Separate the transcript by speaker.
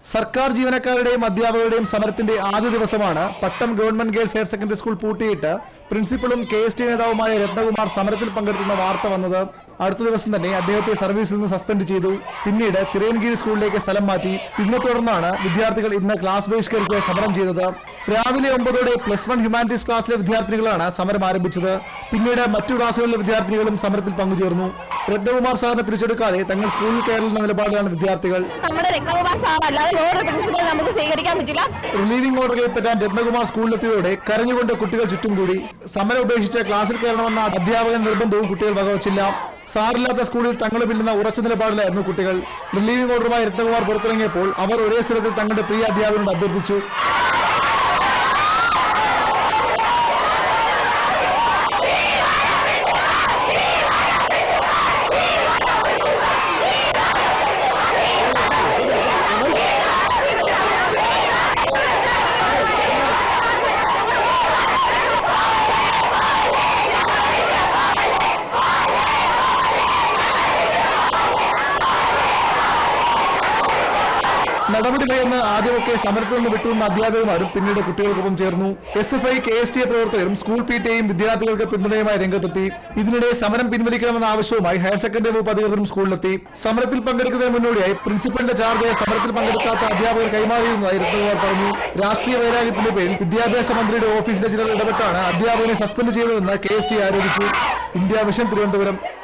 Speaker 1: സർക്കാർ ജീവനക്കാരുടെയും അധ്യാപകരുടെയും സമരത്തിന്റെ ആദ്യ ദിവസമാണ് Pattom government girls higher secondary school പൂട്ടിയിട്ട് പ്രിൻസിപ്പളും കെ എസ് ടി നേതാവുമായ രത്നകുമാർ സമരത്തിൽ പങ്കെടുക്കുന്ന വാർത്ത വന്നത് അടുത്ത ദിവസം തന്നെ അദ്ദേഹത്തെ സർവീസിൽ നിന്ന് സസ്പെൻഡ് ചെയ്തു പിന്നീട് ചിറയൻകീഴ് സ്കൂളിലേക്ക് സ്ഥലം മാറ്റി ഇതിനെ തുടർന്നാണ് വിദ്യാർത്ഥികൾ ഇന്ന് ക്ലാസ് ബഹിഷ്കരിച്ച് സമരം ചെയ്തത് രാവിലെ ഒമ്പതോടെ പ്ലസ് വൺ ഹ്യൂമാനിറ്റീസ് ക്ലാസ്സിലെ വിദ്യാർത്ഥികളാണ് സമരം ആരംഭിച്ചത് പിന്നീട് മറ്റു ക്ലാസ്സുകളിലെ വിദ്യാർത്ഥികളും സമരത്തിൽ പങ്കുചേർന്നു രത്നകുമാർ സാറിനെ തിരിച്ചെടുക്കാതെ തങ്ങൾ സ്കൂളിൽ കയറുന്ന നിലപാടിലാണ് വിദ്യാർത്ഥികൾ
Speaker 2: നമ്മുടെ രത്നകുമാർ സാർ അല്ലാതെ വേറൊരു പ്രിൻസിപ്പൽ നമുക്ക് സ്വീകരിക്കാൻ പറ്റില്ല
Speaker 1: റിലീവിംഗ് ഓർഡർ കൈപ്പറ്റാൻ രത്നകുമാർ സ്കൂളിലെത്തിയതോടെ കരഞ്ഞുകൊണ്ട് കുട്ടികൾ ചുറ്റും കൂടി സമരം ഉപേക്ഷിച്ച് ക്ലാസ്സിൽ കയറണമെന്ന അധ്യാപകൻ നിർബന്ധവും കുട്ടികൾ വകവച്ചില്ല സാറില്ലാത്ത സ്കൂളിൽ തങ്ങളുമില്ലെന്ന ഉറച്ച നിലപാടിലായിരുന്നു കുട്ടികൾ റിലീവിംഗ് ഓർഡറുമായി രത്നകുമാർ പുറത്തിറങ്ങിയപ്പോൾ അവർ ഒരേ സ്വരത്തിൽ തങ്ങളുടെ പ്രിയ അധ്യാപകനോട് അഭ്യർത്ഥിച്ചു നടപടി ഭയന്ന് ആദ്യമൊക്കെ സമരത്തിൽ നിന്ന് വിട്ടുനിന്ന അധ്യാപകന്മാരും പിന്നീട് കുട്ടികൾക്കൊപ്പം ചേർന്നു S F I K S T A പ്രവർത്തകരും സ്കൂൾ പി ടിയും വിദ്യാർത്ഥികൾക്ക് പിന്തുണയുമായി രംഗത്തെത്തി ഇതിനിടെ സമരം പിൻവലിക്കണമെന്ന ആവശ്യവുമായി ഹയർ സെക്കൻഡറി വകുപ്പ് അധികൃതരും സ്കൂളിലെത്തി സമരത്തിൽ പങ്കെടുക്കുന്നതിന് മുന്നോടിയായി പ്രിൻസിപ്പലിന്റെ ചാർജ് സമരത്തിൽ പങ്കെടുക്കാത്ത അധ്യാപകർ കൈമാറിയിരുന്നതായി രത്നകുമാർ പറഞ്ഞു രാഷ്ട്രീയ വൈരാഗ്യത്തിന്റെ പേരിൽ വിദ്യാഭ്യാസ മന്ത്രിയുടെ ഓഫീസിലെ ചിലർ ഇടപെട്ടാണ് അധ്യാപകനെ സസ്പെൻഡ് ചെയ്തതെന്ന് കെ എസ് ടി ആരോപിച്ചു ഇന്ത്യ വിഷൻ തിരുവനന്തപുരം